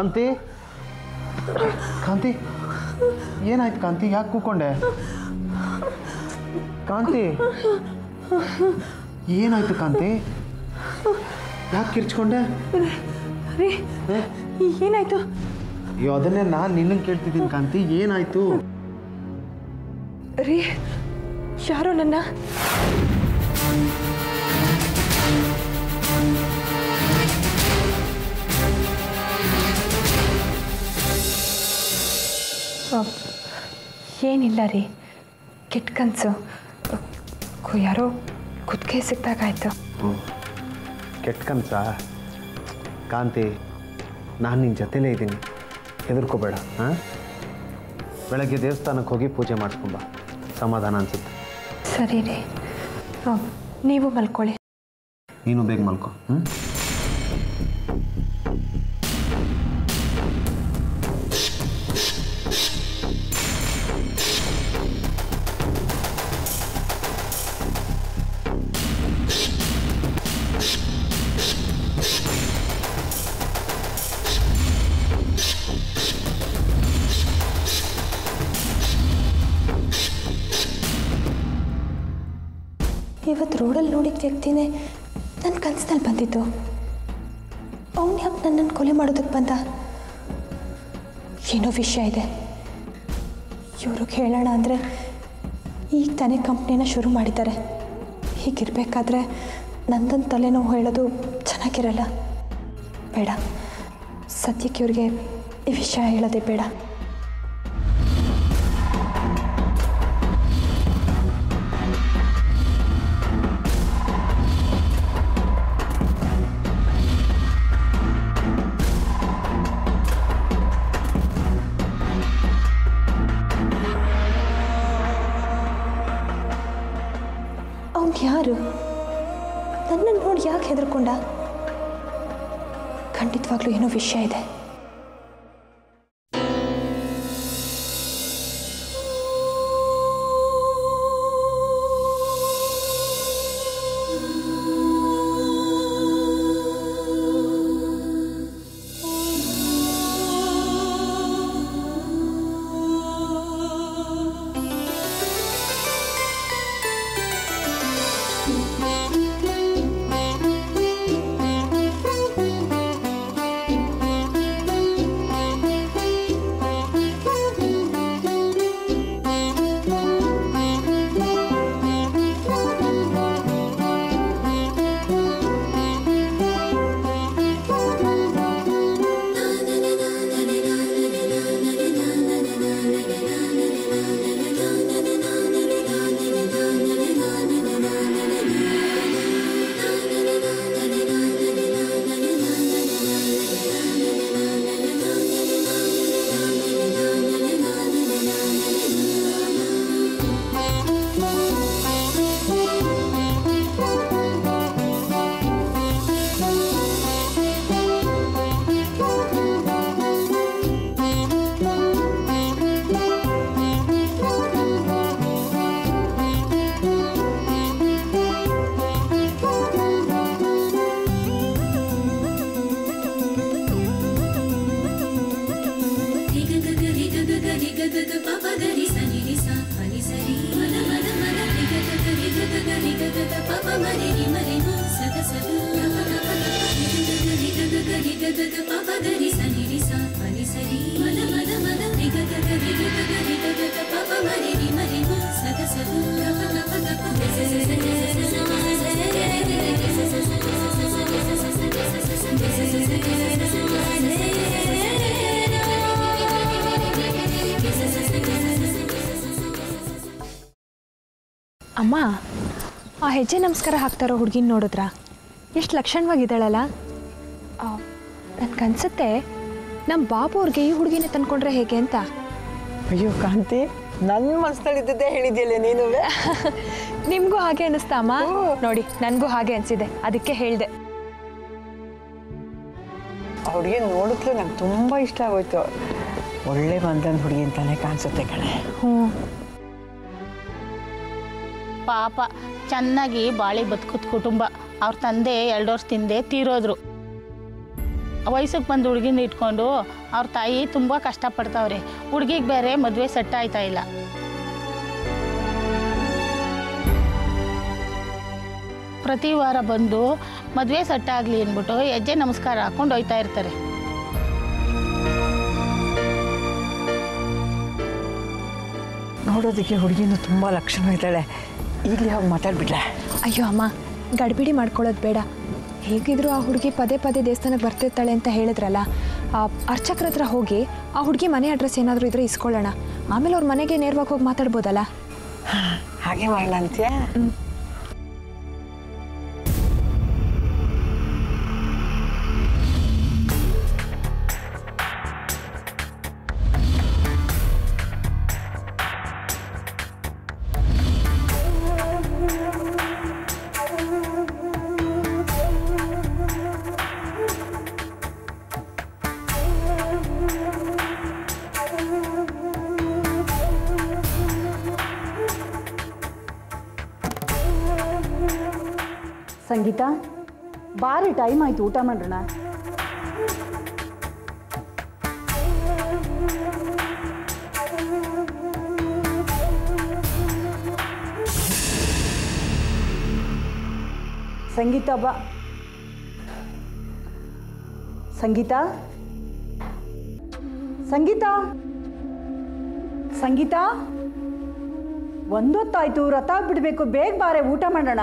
ಕಾಂತಿ ಕಾಂತಿ ಏನಾಯ್ತು ಕಾಂತಿ ಯಾಕೆ ಕೂಕೊಂಡೆ ಕಾಂತಿ ಏನಾಯ್ತು ಕಾಂತಿ ಯಾಕೆ ಕಿರ್ಚ್ಕೊಂಡೆ ರೀ ಏ? ಏನಾಯ್ತು ಅಯ್ಯೋ ಅದನ್ನೇ ನಾನು ನಿನ್ನನ್ನು ಕೇಳ್ತಿದ್ದೀನಿ ಕಾಂತಿ ಏನಾಯ್ತು ರೀ ಯಾರೋ ನನ್ನ ಅಹ್, ಏನಿಲ್ಲ ರೀ ಕೆಟ್ಟ ಕನಸು ಯಾರೋ ಕುತ್ತಿಗೆ ಸಿಕ್ಕಾಗಾಯ್ತು ಕೆಟ್ಟ ಕನಸ ಕಾಂತಿ ನಾನು ನಿನ್ನ ಜೊತೆಲೇ ಇದ್ದೀನಿ ಹೆದರ್ಕೋಬೇಡ ಹಾಂ ಬೆಳಗ್ಗೆ ದೇವಸ್ಥಾನಕ್ಕೆ ಹೋಗಿ ಪೂಜೆ ಮಾಡಿಸ್ಕೊಂಬ ಸಮಾಧಾನ ಅನಿಸುತ್ತೆ ಸರಿ ರೀ ಅಹ್, ನೀವು ಮಲ್ಕೊಳ್ಳಿ ನೀನು ಬೇಗ ಮಲ್ಕೊ ಹ್ಞೂ ಇವತ್ತು ರೋಡಲ್ಲಿ ನೋಡಿದ ವ್ಯಕ್ತಿನೇ ನನ್ನ ಕನಸಿನಲ್ಲಿ ಬಂದಿದ್ದು ಅವನು ಯಾಕೆ ನನ್ನನ್ನು ಕೊಲೆ ಮಾಡೋದಕ್ಕೆ ಬಂದ ಏನೋ ವಿಷಯ ಇದೆ ಇವ್ರಿಗೆ ಹೇಳೋಣ ಅಂದರೆ ಈಗ ತಾನೇ ಕಂಪ್ನಿನ ಶುರು ಮಾಡಿದ್ದಾರೆ ಹೀಗಿರಬೇಕಾದ್ರೆ ನಂದೊಂದು ತಲೆನೋವು ಹೇಳೋದು ಚೆನ್ನಾಗಿರಲ್ಲ ಬೇಡ ಸದ್ಯಕ್ಕೆ ಇವ್ರಿಗೆ ಈ ವಿಷಯ ಹೇಳೋದೇ ಬೇಡ ಅವನು ಯಾರು ನನ್ನನ್ನು ನೋಡಿ ಯಾಕೆ ಹೆದರ್ಕೊಂಡ ಖಂಡಿತವಾಗ್ಲೂ ಏನೋ ವಿಷಯ ಇದೆ ಅಮ್ಮ ಆ ಹೆಜ್ಜೆ ನಮಸ್ಕಾರ ಹಾಕ್ತಾರೋ ಹುಡುಗಿನ ನೋಡಿದ್ರ ಎಷ್ಟು ಲಕ್ಷಣವಾಗಿದ್ದಾಳಲ್ಲ ನನ್ಗನ್ಸುತ್ತೆ ನಮ್ಮ ಬಾಬು ಅವ್ರಿಗೆ ಈ ಹುಡುಗಿನೇ ತಂದ್ಕೊಂಡ್ರೆ ಹೇಗೆ ಅಂತ ಅಯ್ಯೋ ಕಾಂತಿ ನನ್ನ ಮನಸ್ಸಲ್ಲಿದ್ದದ್ದೇ ಹೇಳಿದ್ಯಲ್ಲ ನೀನು ನಿಮಗೂ ಹಾಗೆ ಅನಿಸ್ತಾ ಅಮ್ಮ ನೋಡಿ ನನಗೂ ಹಾಗೆ ಅನಿಸಿದೆ ಅದಕ್ಕೆ ಹೇಳಿದೆ ಆ ಹುಡುಗಿ ನೋಡಿದ್ಲು ನಂಗೆ ತುಂಬ ಇಷ್ಟ ಆಗೋಯ್ತು ಒಳ್ಳೆ ಬಂದನ್ ಹುಡುಗಿ ಅಂತಾನೆ ಕಾಣಿಸುತ್ತೆ ಕಣೆ ಹ್ಞೂ ಪಾಪ ಚೆನ್ನಾಗಿ ಬಾಳಿ ಬದುಕುತ್ ಕುಟುಂಬ ಅವ್ರ ತಂದೆ ಎರಡು ವರ್ಷ ತಿಂದೆ ತೀರೋದ್ರು ವಯಸ್ಸಿಗೆ ಬಂದು ಹುಡುಗಿನ ಇಟ್ಕೊಂಡು ಅವ್ರ ತಾಯಿ ತುಂಬ ಕಷ್ಟಪಡ್ತಾವ್ರೆ ಹುಡುಗಿಗೆ ಬೇರೆ ಮದುವೆ ಸೆಟ್ ಆಯ್ತಾ ಇಲ್ಲ ಪ್ರತಿ ವಾರ ಬಂದು ಮದುವೆ ಸೆಟ್ ಆಗಲಿ ಅಂದ್ಬಿಟ್ಟು ಹೆಜ್ಜೆ ನಮಸ್ಕಾರ ಹಾಕೊಂಡು ಹೋಯ್ತಾ ಇರ್ತಾರೆ ನೋಡೋದಕ್ಕೆ ಹುಡುಗಿನೂ ತುಂಬ ಲಕ್ಷಣ ಇದ್ದಾಳೆ ಈಗಲೇ ಹೋಗಿ ಮಾತಾಡ್ಬಿಡ್ಲೆ ಅಯ್ಯೋ ಅಮ್ಮ ಗಡಿಬಿಡಿ ಮಾಡ್ಕೊಳ್ಳೋದು ಬೇಡ ಹೇಗಿದ್ರು ಆ ಹುಡುಗಿ ಪದೇ ಪದೇ ದೇವಸ್ಥಾನಕ್ಕೆ ಬರ್ತಿರ್ತಾಳೆ ಅಂತ ಹೇಳಿದ್ರಲ್ಲ ಆ ಅರ್ಚಕ್ರ ಹತ್ರ ಹೋಗಿ ಆ ಹುಡುಗಿ ಮನೆ ಅಡ್ರೆಸ್ ಏನಾದರೂ ಇದ್ರೆ ಇಸ್ಕೊಳ್ಳೋಣ ಆಮೇಲೆ ಅವ್ರ ಮನೆಗೆ ನೇರವಾಗಿ ಹೋಗಿ ಮಾತಾಡ್ಬೋದಲ್ಲ ಹಾಗೆ ಮಾಡೋಣ ಅಂತೀಯ ಸಂಗೀತ ಬಾರಿ ಟೈಮ್ ಆಯ್ತು ಊಟ ಮಾಡೋಣ ಸಂಗೀತ ಬಾ ಸಂಗೀತ ಸಂಗೀತ ಸಂಗೀತ ಒಂದೊತ್ತಾಯ್ತು ರಥ ಬಿಡಬೇಕು ಬೇಗ ಬಾರೆ ಊಟ ಮಾಡೋಣ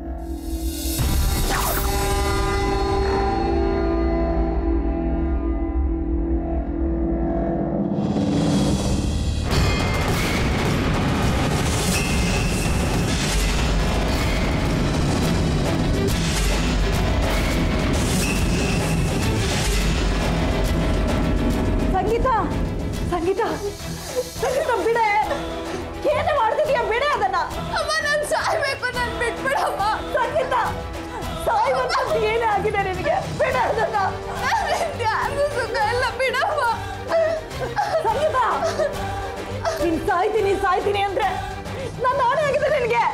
ಸಂಗೀತ ಸಂಗೀತ ಸಂಗೀತ ಬಿಡೆ ಏನು ಮಾಡ್ತಿದ್ಯಾ ಬಿಡೆ ಅದನ್ನ ಅಮ್ಮ ನಾನು ಸಾಯ್ಬೇಕು ನಾನು ಬಿಟ್ಬಿಡಮ್ಮ ಸಂಗೀತ ಸಾಯುವಂತ ಏನೇ ಆಗಿದೆ ನಿನಗೆ ಬಿಡ ಅದನ್ನ ಯಾರಿಗೂ ಸುಖ ಇಲ್ಲ ಬಿಡಮ್ಮ ಸಂಗೀತ ನೀನ್ ಸಾಯ್ತೀನಿ ಸಾಯ್ತೀನಿ ಅಂದ್ರೆ ನಾನು ನಾನೇ ಆಗಿದೆ ನಿನಗೆ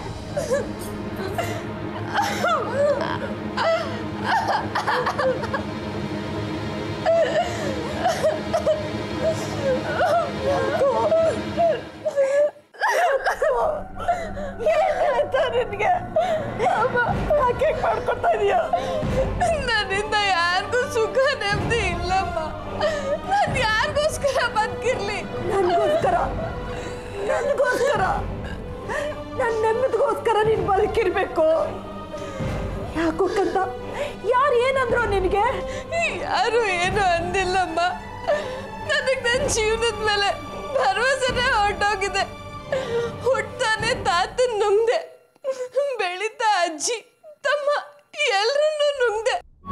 ನಿನಗೆ ಯಾಕೆ ಮಾಡ್ಕೊತಾ ಇದೀಯಾ ನನ್ನಿಂದ ಯಾರಿಗೂ ಸುಖ ನೆಮ್ಮದಿ ಇಲ್ಲಮ್ಮ ನಾನು ಯಾರಿಗೋಸ್ಕರ ಬದುಕಿರ್ಲಿ ನನಗೋಸ್ಕರ ನನಗೋಸ್ಕರ ನನ್ನ ನೆಮ್ಮದಿಗೋಸ್ಕರ ನೀನು ಬದುಕಿರ್ಬೇಕು ಯಾಕೋ ಕಂದ ಯಾರು ಏನಂದ್ರು ನಿನಗೆ ಯಾರು ಏನು ಅಂದಿಲ್ಲಮ್ಮ ನನಗೆ ನನ್ನ ಜೀವನದ ಮೇಲೆ ಭರವಸೆನೇ ಹೊರಟೋಗಿದೆ ಹುಟ್ತಾನೆ ತಾತನ್ ನುಂಗ್ದೆ ಬೆಳೀತಾ ಅಜ್ಜಿ ತಮ್ಮ ಎಲ್ರನ್ನೂ ನುಂಗ್ದೆ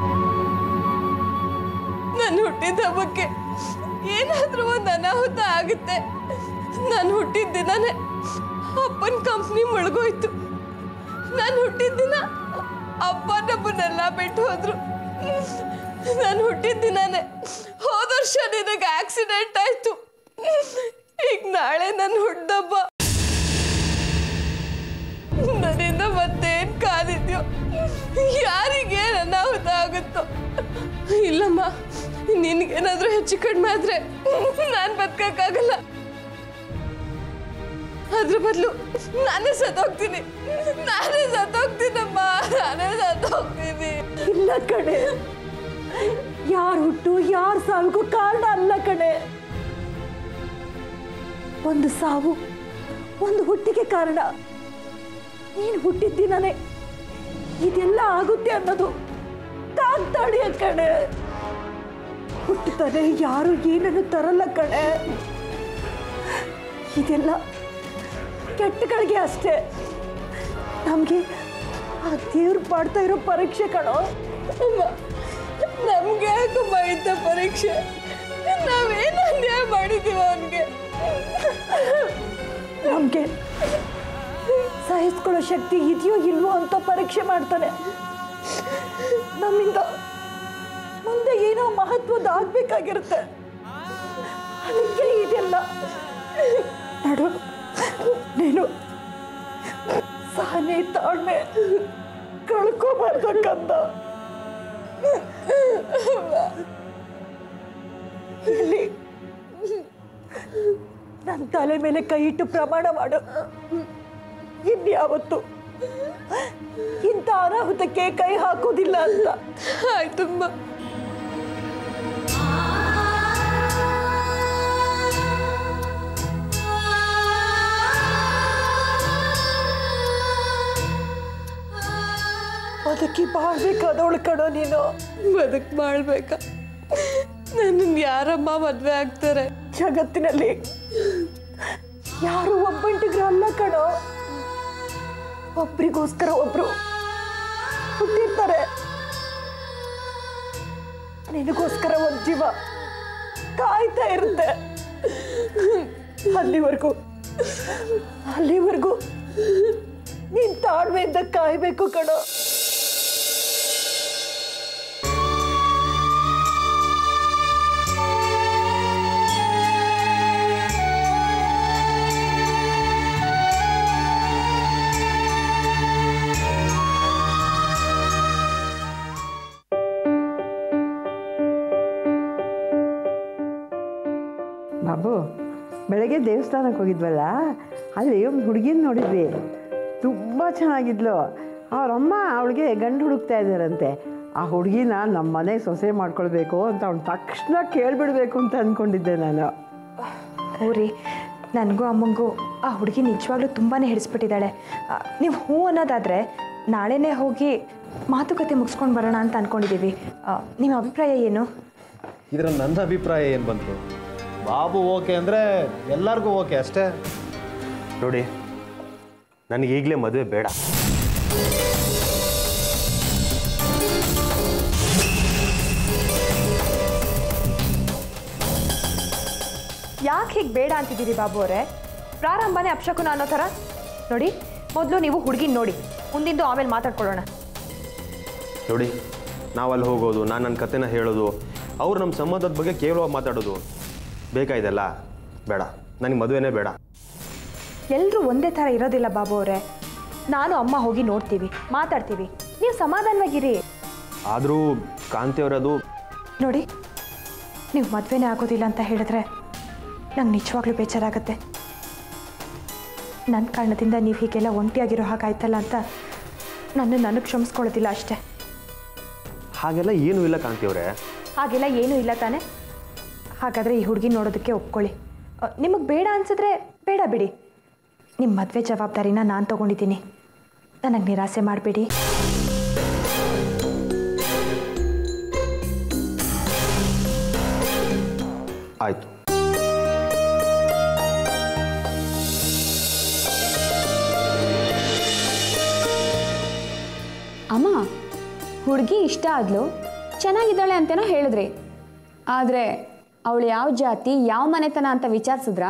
ನಾನು ಹುಟ್ಟಿದ ಹಬ್ಬಕ್ಕೆ ಏನಾದ್ರೂ ಒಂದು ಅನಾಹುತ ಆಗುತ್ತೆ ನಾನು ಹುಟ್ಟಿದ ದಿನನೇ ಅಪ್ಪನ ಕಂಪ್ನಿ ಮುಳುಗೋಯ್ತು ನಾನು ಹುಟ್ಟಿದ ದಿನ ಅಪ್ಪ ನಮ್ಮನ್ನೆಲ್ಲ ಬಿಟ್ಟು ಹೋದ್ರು ನಾನು ಹುಟ್ಟಿದ ದಿನನೇ ಹೋದ ವರ್ಷ ನಿನಗೆ ಆಕ್ಸಿಡೆಂಟ್ ಆಯ್ತು ಈಗ ನಾಳೆ ನನ್ನ ಹುಟ್ಟದಬ್ಬ ನನ್ನಿಂದ ಮತ್ತೇನ್ ಕಾದಿದ್ಯೋ ಯಾರಿಗೆ ಅನಾಹುತ ಆಗುತ್ತೋ ಇಲ್ಲಮ್ಮ ನಿನ್ಗೇನಾದ್ರೂ ಹೆಚ್ಚು ಕಡಿಮೆ ಆದ್ರೆ ನಾನು ಬದುಕಕ್ಕಾಗಲ್ಲ ಅದ್ರ ಬದಲು ನಾನೇ ಸತ್ತೋಗ್ತೀನಿ ನಾನೇ ಸತ್ತೋಗ್ತೀನಮ್ಮ ನಾನೇ ಸತ್ತೋಗ್ತೀನಿ ಇಲ್ಲ ಕಣೆ ಯಾರು ಹುಟ್ಟು ಯಾರು ಸಾವಿಗೂ ಕಾರಣ ಅಲ್ಲ ಕಣೆ ಒಂದು ಸಾವು ಒಂದು ಹುಟ್ಟಿಗೆ ಕಾರಣ ನೀನು ಹುಟ್ಟಿದ್ದಿನೇ ಇದೆಲ್ಲ ಆಗುತ್ತೆ ಅನ್ನೋದು ತಾಗ್ತಾಡಿಯ ಕಣೆ ಹುಟ್ಟುತ್ತಾನೆ ಯಾರು ಏನನ್ನು ತರಲ್ಲ ಕಣೆ ಇದೆಲ್ಲ ಕೆಟ್ಟಗಳಿಗೆ ಅಷ್ಟೇ ನಮಗೆ ಆ ದೇವ್ರು ಮಾಡ್ತಾ ಇರೋ ಪರೀಕ್ಷೆ ಕಣೋ ಅಮ್ಮ ನಮ್ಗೆ ಯಾಕಮ್ಮ ಇಂಥ ಪರೀಕ್ಷೆ ನಾವೇನು ಅನ್ಯಾಯ ಮಾಡಿದೀವ ಅವನಿಗೆ ನಮಗೆ ಸಹಿಸ್ಕೊಳ್ಳೋ ಶಕ್ತಿ ಇದೆಯೋ ಇಲ್ವೋ ಅಂತ ಪರೀಕ್ಷೆ ಮಾಡ್ತಾನೆ ನಮ್ಮಿಂದ ಮುಂದೆ ಏನೋ ಮಹತ್ವದ ಆಗ್ಬೇಕಾಗಿರುತ್ತೆ ಅದಕ್ಕೆ ಇದೆಲ್ಲ ನಡು ನೀನು ಸಹನೆ ತಾಳ್ಮೆ ಕಳ್ಕೋಬಾರ್ದು ಕಂದ ಇಲ್ಲಿ ನನ್ನ ತಲೆ ಮೇಲೆ ಕೈ ಇಟ್ಟು ಪ್ರಮಾಣ ಮಾಡು ಇನ್ಯಾವತ್ತು ಇಂಥ ಅನಾಹುತಕ್ಕೆ ಕೈ ಹಾಕೋದಿಲ್ಲ ಅಂತ ಆಯ್ತಮ್ಮ ಅದಕ್ಕೆ ಬಾಳ್ಬೇಕಾದವಳು ಕಣೋ ನೀನು ಬದುಕ್ ಮಾಡ್ಬೇಕ ನನ್ನನ್ನು ಯಾರಮ್ಮ ಮದ್ವೆ ಆಗ್ತಾರೆ ಜಗತ್ತಿನಲ್ಲಿ ಯಾರು ಒಬ್ಬಂಟಿಗ್ರು ಅಲ್ಲ ಕಣೋ ಒಬ್ರಿಗೋಸ್ಕರ ಒಬ್ರು ಹುಟ್ಟಿರ್ತಾರೆ ನಿನಗೋಸ್ಕರ ಒಂದ್ ಜೀವ ಕಾಯ್ತಾ ಇರುತ್ತೆ ಅಲ್ಲಿವರೆಗೂ ಅಲ್ಲಿವರೆಗೂ ನೀನ್ ತಾಳ್ಮೆಯಿಂದ ಕಾಯ್ಬೇಕು ಕಣೋ ಬಾಬು ಬೆಳಗ್ಗೆ ದೇವಸ್ಥಾನಕ್ಕೆ ಹೋಗಿದ್ವಲ್ಲ ಅಲ್ಲಿ ಒಂದು ಹುಡುಗಿನ ನೋಡಿದ್ವಿ ತುಂಬ ಚೆನ್ನಾಗಿದ್ಲು ಅವರಮ್ಮ ಅವಳಿಗೆ ಗಂಡು ಹುಡುಕ್ತಾ ಇದ್ದಾರಂತೆ ಆ ಹುಡುಗಿನ ನಮ್ಮ ಮನೆಗೆ ಸೊಸೆ ಮಾಡ್ಕೊಳ್ಬೇಕು ಅಂತ ಅವ್ನು ತಕ್ಷಣ ಕೇಳಿಬಿಡ್ಬೇಕು ಅಂತ ಅಂದ್ಕೊಂಡಿದ್ದೆ ನಾನು ಊರಿ ನನಗೂ ಅಮ್ಮಂಗೂ ಆ ಹುಡುಗಿ ನಿಜವಾಗ್ಲೂ ತುಂಬಾ ಹಿಡಿಸ್ಬಿಟ್ಟಿದ್ದಾಳೆ ನೀವು ಹ್ಞೂ ಅನ್ನೋದಾದರೆ ನಾಳೆನೇ ಹೋಗಿ ಮಾತುಕತೆ ಮುಗಿಸ್ಕೊಂಡು ಬರೋಣ ಅಂತ ಅಂದ್ಕೊಂಡಿದ್ದೀವಿ ನಿಮ್ಮ ಅಭಿಪ್ರಾಯ ಏನು ಇದ್ರಲ್ಲಿ ನನ್ನ ಅಭಿಪ್ರಾಯ ಏನು ಬಂತು ಬಾಬು ಓಕೆ ಅಂದರೆ ಎಲ್ಲರಿಗೂ ಓಕೆ ಅಷ್ಟೇ ನೋಡಿ ನನಗೆ ಈಗಲೇ ಮದುವೆ ಬೇಡ ಯಾಕೆ ಹೀಗೆ ಬೇಡ ಅಂತಿದ್ದೀರಿ ಬಾಬು ಅವರೇ ಪ್ರಾರಂಭನೇ ಅಪ್ಶಕುನ ಅನ್ನೋ ಥರ ನೋಡಿ ಮೊದಲು ನೀವು ಹುಡುಗಿನ ನೋಡಿ ಮುಂದಿಂದು ಆಮೇಲೆ ಮಾತಾಡ್ಕೊಳ್ಳೋಣ ನೋಡಿ ನಾವು ಅಲ್ಲಿ ಹೋಗೋದು ನಾನು ನನ್ನ ಕತೆನ ಹೇಳೋದು ಅವ್ರು ನಮ್ಮ ಸಂಬಂಧದ ಬಗ್ಗೆ ಕೇವಲವಾಗಿ ಮಾತಾಡೋದು ಬೇಕಾಯ್ತಲ್ಲ ಬೇಡ ನನಗೆ ಮದುವೆನೇ ಬೇಡ ಎಲ್ಲರೂ ಒಂದೇ ಥರ ಇರೋದಿಲ್ಲ ಬಾಬು ಅವರೇ ನಾನು ಅಮ್ಮ ಹೋಗಿ ನೋಡ್ತೀವಿ ಮಾತಾಡ್ತೀವಿ ನೀವು ಸಮಾಧಾನವಾಗಿರಿ ಆದರೂ ಕಾಂತಿಯವರದು ನೋಡಿ ನೀವು ಮದುವೆನೇ ಆಗೋದಿಲ್ಲ ಅಂತ ಹೇಳಿದ್ರೆ ನಂಗೆ ನಿಜವಾಗ್ಲೂ ಬೇಜಾರಾಗುತ್ತೆ ನನ್ನ ಕಾರಣದಿಂದ ನೀವು ಹೀಗೆಲ್ಲ ಒಂಟಿಯಾಗಿರೋ ಹಾಗಾಯ್ತಲ್ಲ ಅಂತ ನನ್ನ ನನಗೆ ಕ್ಷಮಿಸ್ಕೊಳ್ಳೋದಿಲ್ಲ ಅಷ್ಟೇ ಹಾಗೆಲ್ಲ ಏನೂ ಇಲ್ಲ ಕಾಂತಿಯವರೇ ಹಾಗೆಲ್ಲ ಏನೂ ಇಲ್ಲ ತಾನೆ ಹಾಗಾದರೆ ಈ ಹುಡುಗಿ ನೋಡೋದಕ್ಕೆ ಒಪ್ಕೊಳ್ಳಿ ನಿಮಗೆ ಬೇಡ ಅನ್ಸಿದ್ರೆ ಬೇಡ ಬಿಡಿ ನಿಮ್ಮ ಮದುವೆ ಜವಾಬ್ದಾರಿನ ನಾನು ತೊಗೊಂಡಿದ್ದೀನಿ ನನಗೆ ನಿರಾಸೆ ಮಾಡಬೇಡಿ ಆಯಿತು ಅಮ್ಮ ಹುಡುಗಿ ಇಷ್ಟ ಆದ್ಲು ಚೆನ್ನಾಗಿದ್ದಾಳೆ ಅಂತೇನೋ ಹೇಳಿದ್ರಿ ಆದರೆ ಅವಳು ಯಾವ ಜಾತಿ ಯಾವ ಮನೆತನ ಅಂತ ವಿಚಾರಿಸಿದ್ರಾ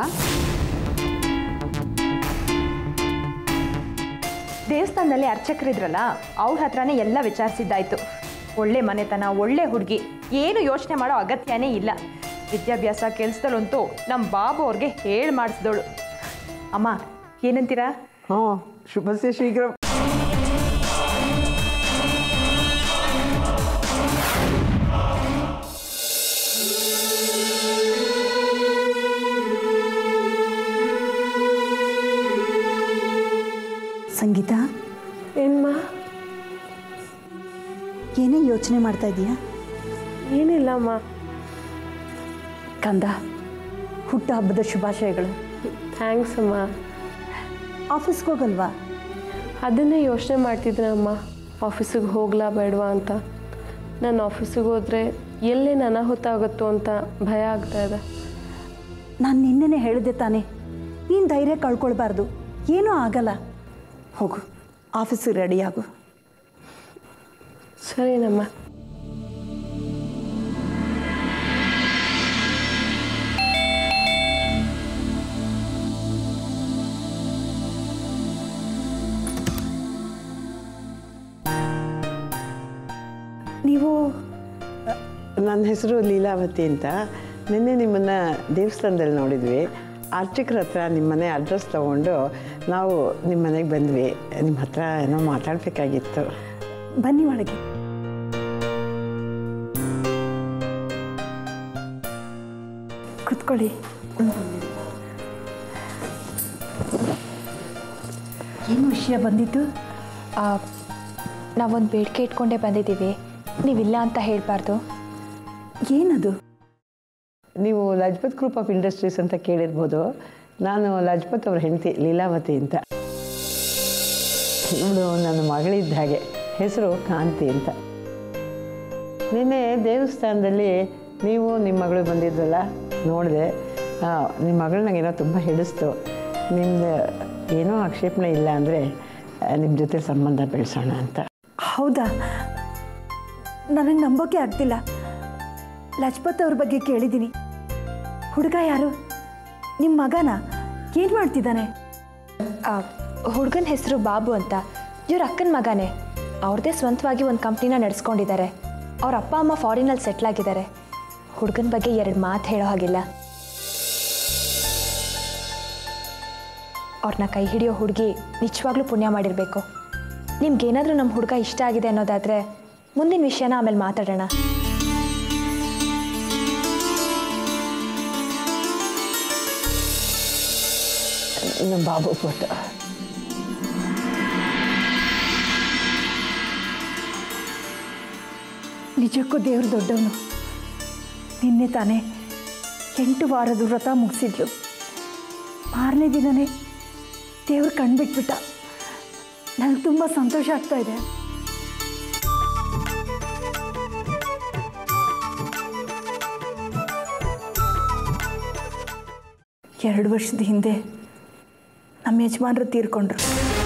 ದೇವಸ್ಥಾನದಲ್ಲಿ ಅರ್ಚಕರಿದ್ರಲ್ಲ ಅವ್ರ ಹತ್ರನೇ ಎಲ್ಲ ವಿಚಾರಿಸಿದ್ದಾಯ್ತು ಒಳ್ಳೆ ಮನೆತನ ಒಳ್ಳೆ ಹುಡುಗಿ ಏನು ಯೋಚನೆ ಮಾಡೋ ಅಗತ್ಯನೇ ಇಲ್ಲ ವಿದ್ಯಾಭ್ಯಾಸ ಕೆಲಸದಲ್ಲಂತೂ ನಮ್ಮ ಬಾಬು ಅವ್ರಿಗೆ ಹೇಳಿ ಮಾಡಿಸಿದವಳು ಅಮ್ಮ ಏನಂತೀರಾ ಹ್ಞೂ ಶುಭಸ್ಯ ಶೀಘ್ರ ಸಂಗೀತ ಏನ್ಮಾ ಏನೇ ಯೋಚನೆ ಮಾಡ್ತಾ ಇದೀಯಾ ಏನಿಲ್ಲಮ್ಮ ಕಂದ ಹುಟ್ಟು ಹಬ್ಬದ ಶುಭಾಶಯಗಳು ಥ್ಯಾಂಕ್ಸ್ ಅಮ್ಮ ಆಫೀಸ್ಗೆ ಹೋಗಲ್ವಾ ಅದನ್ನೇ ಯೋಚನೆ ಮಾಡ್ತಿದ್ದೆ ಆಫೀಸಿಗೆ ಹೋಗ್ಲಾ ಬೇಡವಾ ಅಂತ ನಾನು ಆಫೀಸಿಗೆ ಹೋದರೆ ಎಲ್ಲೇನು ಅನಾಹುತ ಆಗುತ್ತೋ ಅಂತ ಭಯ ಆಗ್ತಾ ಇದೆ ನಾನು ನಿನ್ನೆನೆ ಹೇಳಿದೆ ತಾನೆ ನೀನು ಧೈರ್ಯ ಕಳ್ಕೊಳ್ಬಾರ್ದು ಏನೂ ಆಗಲ್ಲ ಹೋಗು ಆಫೀಸಿಗೆ ರೆಡಿ ಆಗು ಸರಿನಮ್ಮ ನೀವು ನನ್ನ ಹೆಸರು ಲೀಲಾವತಿ ಅಂತ ನಿನ್ನೆ ನಿಮ್ಮನ್ನು ದೇವಸ್ಥಾನದಲ್ಲಿ ನೋಡಿದ್ವಿ ಅರ್ಚಕರ ಹತ್ರ ನಿಮ್ಮ ಮನೆ ಅಡ್ರೆಸ್ ತೊಗೊಂಡು ನಾವು ನಿಮ್ಮ ಮನೆಗೆ ಬಂದ್ವಿ ನಿಮ್ಮ ಹತ್ರ ಏನೋ ಮಾತಾಡಬೇಕಾಗಿತ್ತು ಬನ್ನಿ ಒಳಗೆ ಕೂತ್ಕೊಳ್ಳಿ ಏನು ವಿಷಯ ಬಂದಿತ್ತು ನಾವೊಂದು ಬೇಡಿಕೆ ಇಟ್ಕೊಂಡೇ ಬಂದಿದ್ದೀವಿ ನೀವಿಲ್ಲ ಅಂತ ಹೇಳಬಾರ್ದು ಏನದು ನೀವು ಲಜ್ಪತ್ ಗ್ರೂಪ್ ಆಫ್ ಇಂಡಸ್ಟ್ರೀಸ್ ಅಂತ ಕೇಳಿರ್ಬೋದು ನಾನು ಲಜ್ಪತ್ ಅವ್ರ ಹೆಂಡತಿ ಲೀಲಾವತಿ ಅಂತ ಇವಳು ನನ್ನ ಮಗಳಿದ್ದ ಹಾಗೆ ಹೆಸರು ಕಾಂತಿ ಅಂತ ನಿನ್ನೆ ದೇವಸ್ಥಾನದಲ್ಲಿ ನೀವು ನಿಮ್ಮ ಮಗಳು ಬಂದಿದ್ರಲ್ಲ ನೋಡಿದೆ ನಿಮ್ಮ ಮಗಳು ನನಗೇನೋ ತುಂಬ ಹಿಡಿಸ್ತು ನಿಮ್ದು ಏನೋ ಆಕ್ಷೇಪಣೆ ಇಲ್ಲ ಅಂದರೆ ನಿಮ್ಮ ಜೊತೆ ಸಂಬಂಧ ಬೆಳೆಸೋಣ ಅಂತ ಹೌದಾ ನನಗೆ ನಂಬೋಕೆ ಆಗ್ತಿಲ್ಲ ಲಜ್ಪತ್ ಅವ್ರ ಬಗ್ಗೆ ಕೇಳಿದ್ದೀನಿ ಹುಡುಗ ಯಾರು ನಿಮ್ಮ ಮಗನ ಏನು ಮಾಡ್ತಿದ್ದಾನೆ ಹುಡುಗನ ಹೆಸರು ಬಾಬು ಅಂತ ಇವ್ರ ಅಕ್ಕನ ಮಗನೇ ಅವ್ರದ್ದೇ ಸ್ವಂತವಾಗಿ ಒಂದು ಕಂಪ್ನಿನ ನಡೆಸ್ಕೊಂಡಿದ್ದಾರೆ ಅವ್ರ ಅಪ್ಪ ಅಮ್ಮ ಫಾರಿನಲ್ಲಿ ಸೆಟ್ಲ್ ಆಗಿದ್ದಾರೆ ಹುಡುಗನ ಬಗ್ಗೆ ಎರಡು ಮಾತು ಹೇಳೋ ಹಾಗಿಲ್ಲ ಅವ್ರನ್ನ ಕೈ ಹಿಡಿಯೋ ಹುಡುಗಿ ನಿಜವಾಗ್ಲೂ ಪುಣ್ಯ ಮಾಡಿರಬೇಕು ನಿಮ್ಗೇನಾದರೂ ನಮ್ಮ ಹುಡುಗ ಇಷ್ಟ ಆಗಿದೆ ಅನ್ನೋದಾದರೆ ಮುಂದಿನ ವಿಷಯನ ಆಮೇಲೆ ಮಾತಾಡೋಣ ನಮ್ಮ ಬಾಬು ಫೋಟೋ ನಿಜಕ್ಕೂ ದೇವ್ರು ದೊಡ್ಡವನು ನಿನ್ನೆ ತಾನೇ ಎಂಟು ವಾರದ ವ್ರತ ಮುಗಿಸಿದ್ಲು ಮಾರನೇ ದಿನನೇ ದೇವ್ರು ಕಣ್ಬಿಟ್ಬಿಟ್ಟ ನನಗೆ ತುಂಬ ಸಂತೋಷ ಆಗ್ತಾ ಇದೆ ಎರಡು ವರ್ಷದ ಹಿಂದೆ ನಮ್ಮ ಯಜಮಾನರು ತೀರ್ಕೊಂಡ್ರು